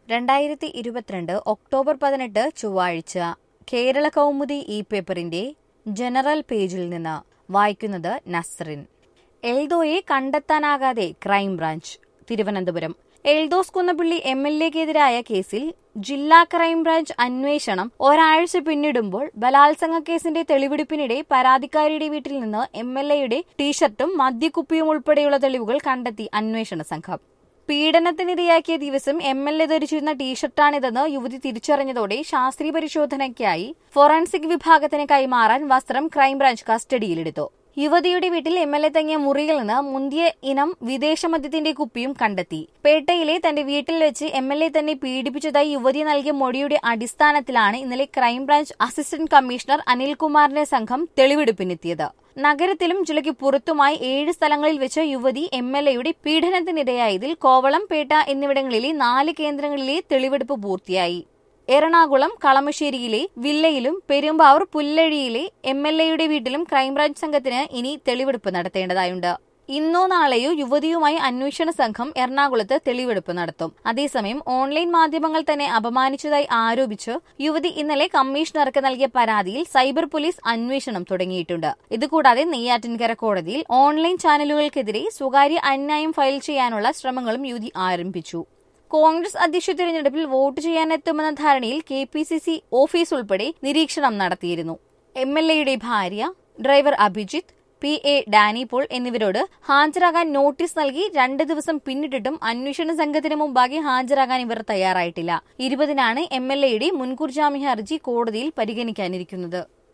രണ്ടായിരത്തി ഇരുപത്തിരണ്ട് ഒക്ടോബർ പതിനെട്ട് ചൊവ്വാഴ്ച കേരള കൗമുദി ഇ പേപ്പറിന്റെ ജനറൽ പേജിൽ നിന്ന് വായിക്കുന്നത് നസ്റിൻ എൽദോയെ കണ്ടെത്താനാകാതെ crime branch Thiruvananthapuram Eldhose Kunnappilly M L എക്കെതിരായ കേസിൽ ജില്ലാ ക്രൈംബ്രാഞ്ച് അന്വേഷണം ഒരാഴ്ച പിന്നിടുമ്പോൾ ബലാത്സംഗ കേസിന്റെ തെളിവെടുപ്പിനിടെ പരാതിക്കാരിയുടെ വീട്ടിൽ നിന്ന് എം എൽ എയുടെ ടീഷർട്ടും മദ്യക്കുപ്പിയും ഉൾപ്പെടെയുള്ള തെളിവുകൾ കണ്ടെത്തി അന്വേഷണ സംഘം പീഡനത്തിനിരയാക്കിയ ദിവസം എം എൽ എ ധരിച്ചിരുന്ന ടീഷർട്ടാണിതെന്ന് യുവതി തിരിച്ചറിഞ്ഞതോടെ ശാസ്ത്രീയ പരിശോധനയ്ക്കായി ഫോറൻസിക് വിഭാഗത്തിന് കൈമാറാൻ വസ്ത്രം ക്രൈംബ്രാഞ്ച് കസ്റ്റഡിയിലെടുത്തു യുവതിയുടെ വീട്ടിൽ എം എൽ എ തങ്ങിയ മുറിയിൽ നിന്ന് മുന്തിയ ഇനം വിദേശ മദ്യത്തിന്റെ കുപ്പിയും കണ്ടെത്തി പേട്ടയിലെ തന്റെ വീട്ടിൽ വെച്ച് എം എൽ എ തന്നെ പീഡിപ്പിച്ചതായി യുവതി നൽകിയ മൊഴിയുടെ അടിസ്ഥാനത്തിലാണ് ഇന്നലെ ക്രൈംബ്രാഞ്ച് അസിസ്റ്റന്റ് കമ്മീഷണർ അനിൽകുമാറിന്റെ സംഘം തെളിവെടുപ്പിനെത്തിയത് നഗരത്തിലും ജില്ലയ്ക്ക് പുറത്തുമായി ഏഴ് സ്ഥലങ്ങളിൽ വെച്ച് യുവതി എം എൽ എയുടെ പീഡനത്തിനിരയായതിൽ കോവളം പേട്ട എന്നിവിടങ്ങളിലെ നാല് കേന്ദ്രങ്ങളിലെ തെളിവെടുപ്പ് പൂർത്തിയായി എറണാകുളം കളമശ്ശേരിയിലെ വില്ലയിലും പെരുമ്പാവൂർ പുല്ലഴിയിലെ എം എൽ എയുടെ വീട്ടിലും ക്രൈംബ്രാഞ്ച് സംഘത്തിന് ഇനി തെളിവെടുപ്പ് നടത്തേണ്ടതായുണ്ട് ഇന്നോ നാളെയോ യുവതിയുമായി അന്വേഷണ സംഘം എറണാകുളത്ത് തെളിവെടുപ്പ് നടത്തും അതേസമയം ഓൺലൈൻ മാധ്യമങ്ങൾ തന്നെ അപമാനിച്ചതായി ആരോപിച്ച് യുവതി ഇന്നലെ കമ്മീഷണർക്ക് നൽകിയ പരാതിയിൽ സൈബർ പോലീസ് അന്വേഷണം തുടങ്ങിയിട്ടുണ്ട് ഇതുകൂടാതെ നെയ്യാറ്റിൻകര കോടതിയിൽ ഓൺലൈൻ ചാനലുകൾക്കെതിരെ സ്വകാര്യ അന്യായം ഫയൽ ചെയ്യാനുള്ള ശ്രമങ്ങളും യുവതി ആരംഭിച്ചു കോൺഗ്രസ് അധ്യക്ഷ തിരഞ്ഞെടുപ്പിൽ വോട്ട് ചെയ്യാനെത്തുമെന്ന ധാരണയിൽ K P C C office ഉൾപ്പെടെ നിരീക്ഷണം നടത്തിയിരുന്നു എം എൽ എയുടെ ഭാര്യ driver Abhijith P A Danny Paul എന്നിവരോട് ഹാജരാകാൻ നോട്ടീസ് നൽകി രണ്ട് ദിവസം പിന്നിട്ടിട്ടും അന്വേഷണ സംഘത്തിന് മുമ്പാകെ ഹാജരാകാൻ ഇവർ തയ്യാറായിട്ടില്ല ഇരുപതിനാണ് എം എൽ എയുടെ മുൻകൂർ ജാമ്യ ഹർജി കോടതിയിൽ പരിഗണിക്കാനിരിക്കുന്നത്